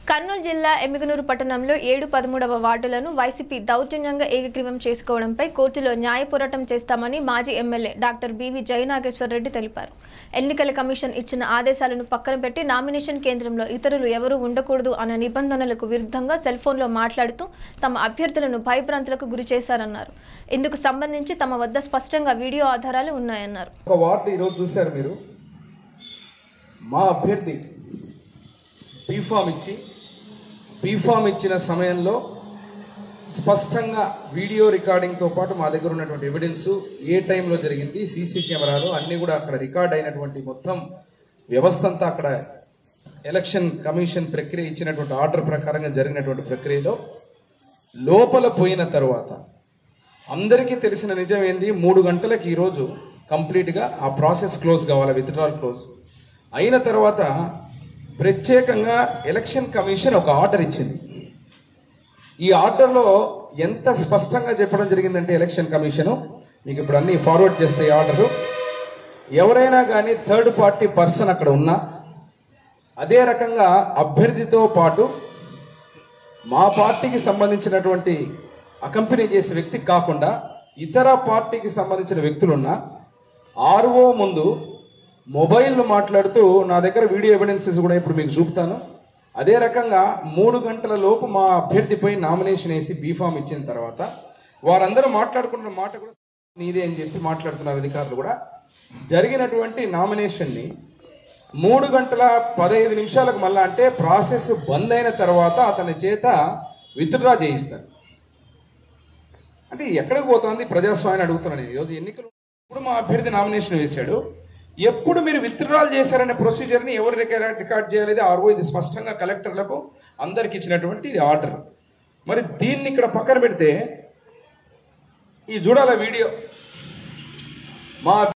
కర్నూలు జిల్లా ఎమ్మిగనూరు పట్టణంలో ఏడు పదమూడవ వార్డులను వైసీపీ దౌర్జన్యంగా ఏకగ్రీవం చేసుకోవడంపై కోర్టులో న్యాయ పోరాటం చేస్తామని మాజీ MLA doctor BV Jayanageswar Reddy తెలిపారు ఎన్నికల కమిషన్ ఇచ్చిన ఆదేశాలను పక్కన పెట్టి నామినేషన్ కేంద్రంలో ఇతరులు ఎవరూ ఉండకూడదు అన్న నిబంధనలకు విరుద్ధంగా సెల్ ఫోన్లో మాట్లాడుతూ తమ అభ్యర్థులను భయభ్రాంతులకు గురి చేశారన్నారు ఇందుకు సంబంధించి తమ వద్ద స్పష్టంగా వీడియో ఆధారాలు ఉన్నాయన్నారు ఒక వార్డు ఈరోజు చూశారు మీరు మా అభ్యర్థి బీఫామ్ ఇచ్చి బీఫామ్ ఇచ్చిన సమయంలో స్పష్టంగా వీడియో రికార్డింగ్తో పాటు మా దగ్గర ఉన్నటువంటి ఎవిడెన్స్ ఏ టైంలో జరిగింది సీసీ కెమెరాలు అన్నీ కూడా అక్కడ రికార్డ్ అయినటువంటి మొత్తం వ్యవస్థ అంతా అక్కడ ఎలక్షన్ కమిషన్ ప్రక్రియ ఇచ్చినటువంటి ఆర్డర్ ప్రకారంగా జరిగినటువంటి ప్రక్రియలో లోపల పోయిన తర్వాత అందరికీ తెలిసిన నిజం ఏంది మూడు గంటలకు ఈరోజు కంప్లీట్గా ఆ ప్రాసెస్ క్లోజ్ కావాలి విత్డ్రాల్ క్లోజ్ అయిన తర్వాత ప్రత్యేకంగా ఎలక్షన్ కమిషన్ ఒక ఆర్డర్ ఇచ్చింది ఈ ఆర్డర్లో ఎంత స్పష్టంగా చెప్పడం జరిగిందంటే ఎలక్షన్ కమిషను మీకు ఇప్పుడు అన్ని ఫార్వర్డ్ చేస్తే ఈ ఆర్డరు ఎవరైనా కానీ థర్డ్ పార్టీ పర్సన్ అక్కడ ఉన్నా అదే రకంగా అభ్యర్థితో పాటు మా పార్టీకి సంబంధించినటువంటి అకంపెనీ చేసే వ్యక్తి కాకుండా ఇతర పార్టీకి సంబంధించిన వ్యక్తులున్నా ఆర్ఓ ముందు మొబైల్ మాట్లాడుతూ నా దగ్గర వీడియో ఎవిడెన్సెస్ కూడా ఇప్పుడు మీకు చూపుతాను అదే రకంగా మూడు గంటల లోపు మా అభ్యర్థిపై నామినేషన్ వేసి బీఫామ్ ఇచ్చిన తర్వాత వారందరూ మాట్లాడుకున్న మాట కూడా నీదే అని చెప్పి మాట్లాడుతున్నారు అధికారులు కూడా జరిగినటువంటి నామినేషన్ని మూడు గంటల పదహైదు నిమిషాలకు మళ్ళా అంటే ప్రాసెస్ బంద్ అయిన తర్వాత అతని చేత విత్డ్రా చేయిస్తారు అంటే ఎక్కడికి పోతుంది ప్రజాస్వామ్యాన్ని అడుగుతున్నాను నేను. ఈరోజు ఎన్నికలు ఇప్పుడు మా అభ్యర్థి నామినేషన్ వేశాడు ఎప్పుడు మీరు విత్డ్రాల్ చేశారనే ప్రొసీజర్ని ఎవరు రికార్డ్ రికార్డ్ చేయలేదు ఆర్ఓ ఇది స్పష్టంగా కలెక్టర్లకు అందరికి ఇచ్చినటువంటి ఇది ఆర్డర్ మరి దీన్ని ఇక్కడ పక్కన పెడితే ఈ చూడాల వీడియో మా